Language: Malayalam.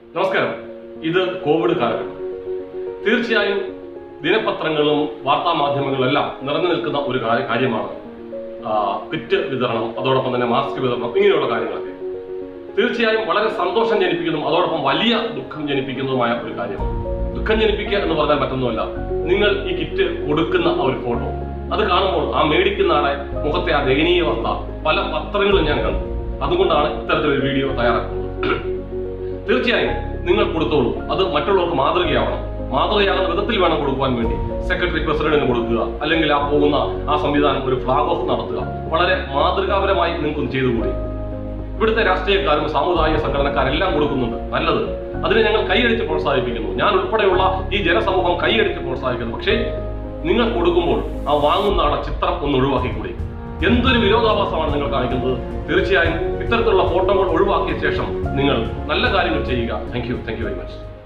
നമസ്കാരം ഇത് കോവിഡ് കാലഘട്ടം തീർച്ചയായും ദിനപത്രങ്ങളും വാർത്താ മാധ്യമങ്ങളും എല്ലാം നിറഞ്ഞു നിൽക്കുന്ന ഒരു കാര്യ- കാര്യമാണ് ആ, കിറ്റ് വിതരണം അതോടൊപ്പം തന്നെ മാസ്ക് വിതരണം ഇങ്ങനെയുള്ള കാര്യങ്ങളൊക്കെ തീർച്ചയായും വളരെ സന്തോഷം ജനിപ്പിക്കുന്നതും അതോടൊപ്പം വലിയ ദുഃഖം ജനിപ്പിക്കുന്നതുമായ ഒരു കാര്യമാണ് ദുഃഖം ജനിപ്പിക്കുക എന്ന് പറഞ്ഞാൽ മറ്റൊന്നുമല്ല നിങ്ങൾ ഈ കിറ്റ് കൊടുക്കുന്ന ആ ഒരു ഫോട്ടോ അത് കാണുമ്പോൾ ആ മേടിക്കുന്ന ആളെ മുഖത്തെ ആ ദയനീയ അവസ്ഥ പല പത്രങ്ങളും ഞാൻ കണ്ടു അതുകൊണ്ടാണ് ഇത്തരത്തിലൊരു വീഡിയോ തയ്യാറാക്കുന്നത് തീർച്ചയായും നിങ്ങൾ കൊടുത്തോളൂ അത് മറ്റുള്ളവർക്ക് മാതൃകയാവണം മാതൃകയാകുന്ന വിധത്തിൽ വേണം കൊടുക്കുവാൻ വേണ്ടി സെക്രട്ടറി പ്രസിഡന്റിന് കൊടുക്കുക അല്ലെങ്കിൽ ആ പോകുന്ന ആ സംവിധാനം ഒരു ഫ്ലാഗ് ഓഫ് നടത്തുക വളരെ മാതൃകാപരമായി നിങ്ങൾക്കൊന്ന് ചെയ്തുകൂടി ഇവിടുത്തെ രാഷ്ട്രീയക്കാരും സാമുദായിക സംഘടനക്കാരെല്ലാം കൊടുക്കുന്നുണ്ട് നല്ലത് അതിനെ ഞങ്ങൾ കൈയടിച്ച് പ്രോത്സാഹിപ്പിക്കുന്നു ഞാൻ ഉൾപ്പെടെയുള്ള ഈ ജനസമൂഹം കൈയടിച്ച് പ്രോത്സാഹിക്കുന്നു പക്ഷേ നിങ്ങൾ കൊടുക്കുമ്പോൾ ആ വാങ്ങുന്ന ആളെ ചിത്രം ഒന്ന് ഒഴിവാക്കിക്കൂടി എന്തൊരു വിരോധാഭാസമാണ് നിങ്ങൾ കാണിക്കുന്നത് തീർച്ചയായും ഇത്തരത്തിലുള്ള ഫോട്ടോകൾ ഒഴിവാക്കിയ ശേഷം നിങ്ങൾ നല്ല കാര്യങ്ങൾ ചെയ്യുക thank you thank you very much